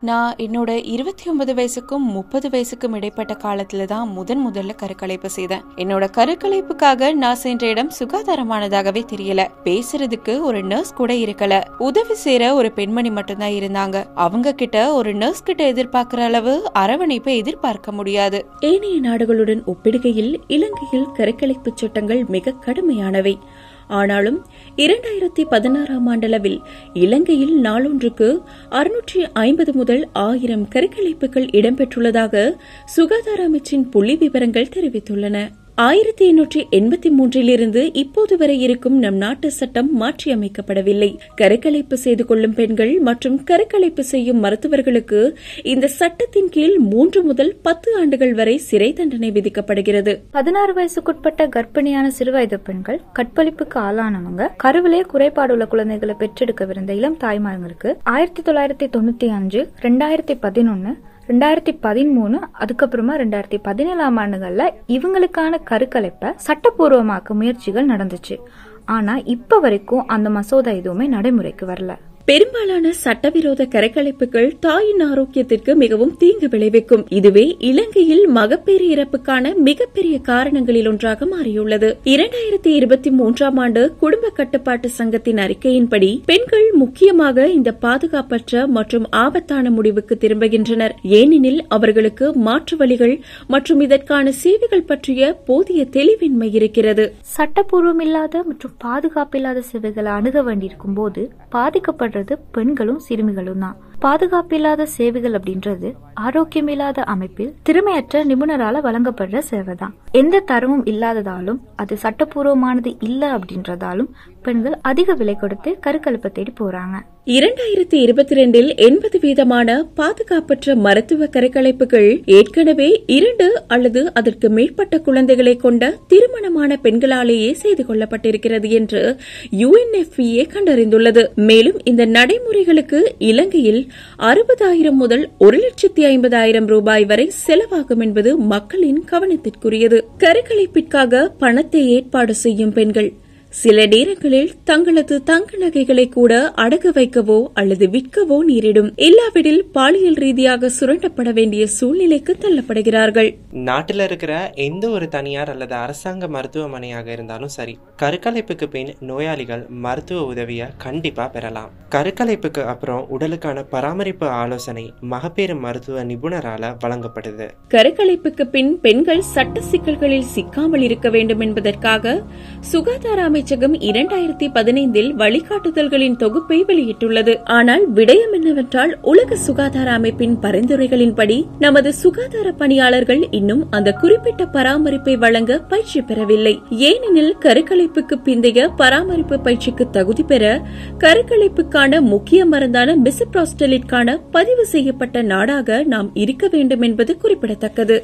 நான் என்னோட இருபத்தி ஒன்பது வயசுக்கும் முப்பது வயசுக்கும் இடைப்பட்ட காலத்துல தான் முதன் முதல்ல கருக்கலைப்பு செய்தேன் என்னோட கருக்கலைப்புக்காக நான் சென்ற இடம் சுகாதாரமானதாகவே தெரியல பேசுறதுக்கு ஒரு நர்ஸ் கூட இருக்கல உதவி செய்யற ஒரு பெண்மணி மட்டும்தான் இருந்தாங்க அவங்க கிட்ட ஒரு நர்ஸ் கிட்ட எதிர்பார்க்கிற அளவு அரவணைப்பை எதிர்பார்க்க முடியாது ஏனைய நாடுகளுடன் ஒப்பிடுகையில் இலங்கையில் கருக்கலைப்பு சட்டங்கள் மிக கடுமையானவை ஆனாலும் இரண்டாயிரத்தி பதினாறாம் ஆண்டளவில் இலங்கையில் நாளொன்றுக்கு அறுநூற்றி ஐம்பது முதல் ஆயிரம் கருக்கலைப்புகள் இடம்பெற்றுள்ளதாக சுகாதார அமைச்சின் புள்ளி விவரங்கள் தெரிவித்துள்ளன ஆயிரத்தி எண்ணூற்றி எண்பத்தி மூன்றிலிருந்து இப்போது வரை இருக்கும் நம் நாட்டு சட்டம் மாற்றியமைக்கப்படவில்லை கருக்கலைப்பு செய்து கொள்ளும் பெண்கள் மற்றும் கருக்கலைப்பு செய்யும் மருத்துவர்களுக்கு இந்த சட்டத்தின் கீழ் மூன்று முதல் பத்து ஆண்டுகள் வரை சிறை தண்டனை விதிக்கப்படுகிறது பதினாறு வயசுக்குட்பட்ட கர்ப்பிணியான சிறுவயது பெண்கள் கற்பழிப்புக்கு ஆளானவங்க கருவிலே குறைபாடுள்ள குழந்தைகளை பெற்றெடுக்கவிருந்த இளம் தாய்மார்களுக்கு ஆயிரத்தி தொள்ளாயிரத்தி தொண்ணூத்தி அஞ்சு ரெண்டாயிரத்தி பதினொன்னு ரெண்டாயிரத்தி பதிமூணு அதுக்கப்புறமா ரெண்டாயிரத்தி பதினேழாம் ஆண்டுகள்ல இவங்களுக்கான கருக்கலைப்பை சட்டப்பூர்வமாக்க முயற்சிகள் நடந்துச்சு ஆனா இப்ப வரைக்கும் அந்த மசோதா எதுவுமே நடைமுறைக்கு வரல பெரும்பாலான சட்டவிரோத கரைக்கலைப்புகள் தாயின் ஆரோக்கியத்திற்கு மிகவும் தீங்கு விளைவிக்கும் இதுவே இலங்கையில் மகப்பேறு இறப்புக்கான மிகப்பெரிய காரணங்களில் ஒன்றாக மாறியுள்ளது இரண்டாயிரத்தி இருபத்தி மூன்றாம் ஆண்டு குடும்ப கட்டுப்பாட்டு சங்கத்தின் அறிக்கையின்படி பெண்கள் முக்கியமாக இந்த பாதுகாப்பற்ற மற்றும் ஆபத்தான முடிவுக்கு திரும்புகின்றனர் ஏனெனில் அவர்களுக்கு மாற்று வழிகள் மற்றும் இதற்கான சேவைகள் பற்றிய போதிய தெளிவின்மை இருக்கிறது சட்டப்பூர்வமில்லாத மற்றும் பாதுகாப்பில்லாத சேவைகளை அணுக வேண்டியிருக்கும் போது பாதிக்கப்படுறது பெண்களும் சிறுமிகளும் தான் பாதுகாப்பில்லாத சேவைகள் அப்படின்றது ஆரோக்கியமில்லாத அமைப்பில் திறமையற்ற நிபுணரால வழங்கப்படுற சேவை தான் எந்த தரமும் இல்லாததாலும் அது சட்டப்பூர்வமானது இல்ல அப்படின்றதாலும் பெண்கள் அதிக விலை கொடுத்து கருக்கலைப்பை தேடி போறாங்க இரண்டாயிரத்தி இருபத்தி ரெண்டில் எண்பது வீதமான பாதுகாப்பற்ற மருத்துவ கருக்கலைப்புகள் ஏற்கனவே இரண்டு அல்லது அதற்கு மேற்பட்ட குழந்தைகளை கொண்ட திருமணமான பெண்களாலேயே செய்து கொள்ளப்பட்டிருக்கிறது என்று யுஎன்எஃப்இஏ கண்டறிந்துள்ளது மேலும் இந்த நடைமுறைகளுக்கு இலங்கையில் அறுபதாயிரம் முதல் ஒரு லட்சத்தி ஐம்பதாயிரம் ரூபாய் வரை செலவாகும் என்பது மக்களின் கவனத்திற்குரியது கருக்கலைப்பிற்காக பணத்தை ஏற்பாடு செய்யும் பெண்கள் சில நேரங்களில் தங்களது தங்க நகைகளை கூட அடகு வைக்கவோ அல்லது விற்கவோ நேரிடும் இல்லாவிடில் பாலியல் ரீதியாக சுரண்டப்பட வேண்டிய சூழ்நிலைக்கு தள்ளப்படுகிறார்கள் நாட்டில் இருக்கிற எந்த ஒரு தனியார் அல்லது அரசாங்க மருத்துவமனையாக இருந்தாலும் சரி கருக்கலைப்புக்கு பின் நோயாளிகள் மருத்துவ உதவியை கண்டிப்பா பெறலாம் கருக்கலைப்புக்கு அப்புறம் உடலுக்கான பராமரிப்பு ஆலோசனை மகப்பேறு மருத்துவ நிபுணரால வழங்கப்படுது கருக்கலைப்புக்கு பின் பெண்கள் சட்ட சிக்கல்களில் சிக்காமல் இருக்க வேண்டும் என்பதற்காக சுகாதார அமைச்சகம் இரண்டாயிரத்தி பதினைந்தில் வழிகாட்டுதல்களின் தொகுப்பை வெளியிட்டுள்ளது ஆனால் விடயம் என்னவென்றால் உலக சுகாதார அமைப்பின் பரிந்துரைகளின்படி நமது சுகாதார பணியாளர்கள் இன்னும் அந்த குறிப்பிட்ட பராமரிப்பை வழங்க பயிற்சி பெறவில்லை ஏனெனில் கருக்கலைப்புக்கு பிந்தைய பராமரிப்பு பயிற்சிக்கு தகுதி பெற கருக்கலைப்புக்கான முக்கிய மருந்தான மிசப்ராஸ்டலிற்கான பதிவு செய்யப்பட்ட நாடாக நாம் இருக்க வேண்டும் என்பது குறிப்பிடத்தக்கது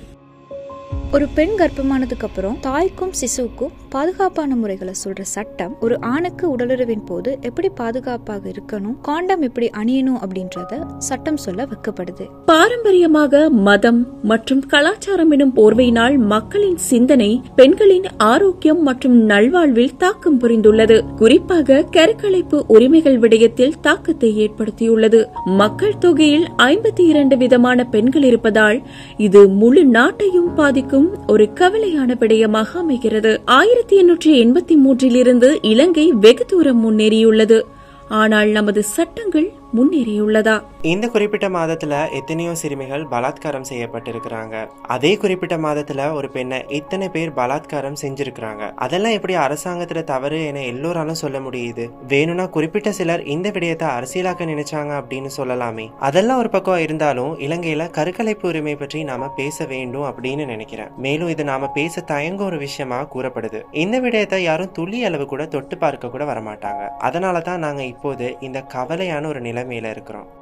ஒரு பெண் கர்ப்பமானதுக்கு அப்புறம் தாய்க்கும் சிசுவுக்கும் பாதுகாப்பான முறைகளை சொல்ற சட்டம் ஒரு ஆணுக்கு உடலுறவின் போது எப்படி பாதுகாப்பாக இருக்கணும் காண்டம் எப்படி அணியணும் அப்படின்றத சட்டம் சொல்ல வைக்கப்படுது பாரம்பரியமாக மதம் மற்றும் கலாச்சாரம் எனும் போர்வையினால் மக்களின் சிந்தனை பெண்களின் ஆரோக்கியம் மற்றும் நல்வாழ்வில் தாக்கம் புரிந்துள்ளது குறிப்பாக கருக்கலைப்பு உரிமைகள் விடயத்தில் தாக்கத்தை ஏற்படுத்தியுள்ளது மக்கள் தொகையில் ஐம்பத்தி இரண்டு விதமான பெண்கள் இருப்பதால் இது முழு நாட்டையும் பாதிக்கும் ஒரு கவலையான விடயமாக அமைகிறது ஆயிரத்தி எண்ணூற்றி எண்பத்தி மூன்றிலிருந்து இலங்கை வெகு தூரம் முன்னேறியுள்ளது ஆனால் நமது சட்டங்கள் முன்னேறியுள்ளதா இந்த குறிப்பிட்ட மாதத்துல எத்தனையோ சிறுமிகள் பலாத்காரம் செய்யப்பட்டிருக்கிறாங்க அதே குறிப்பிட்ட மாதத்துல ஒரு பெண்ணை இத்தனை பேர் பலாத்காரம் செஞ்சிருக்கிறாங்க அதெல்லாம் எப்படி அரசாங்கத்துல தவறு என எல்லோராலும் சொல்ல முடியுது வேணும்னா குறிப்பிட்ட சிலர் இந்த விடயத்தை அரசியலாக்க நினைச்சாங்க அப்படின்னு சொல்லலாமே அதெல்லாம் ஒரு பக்கம் இருந்தாலும் இலங்கையில கருக்கலைப்பு உரிமை பற்றி நாம பேச வேண்டும் அப்படின்னு நினைக்கிறேன் மேலும் இது நாம பேச தயங்க ஒரு விஷயமா கூறப்படுது இந்த விடயத்தை யாரும் துளி அளவு கூட தொட்டு பார்க்க கூட வரமாட்டாங்க அதனாலதான் நாங்க இப்போது இந்த கவலையான ஒரு நிலைமையில இருக்கிறோம்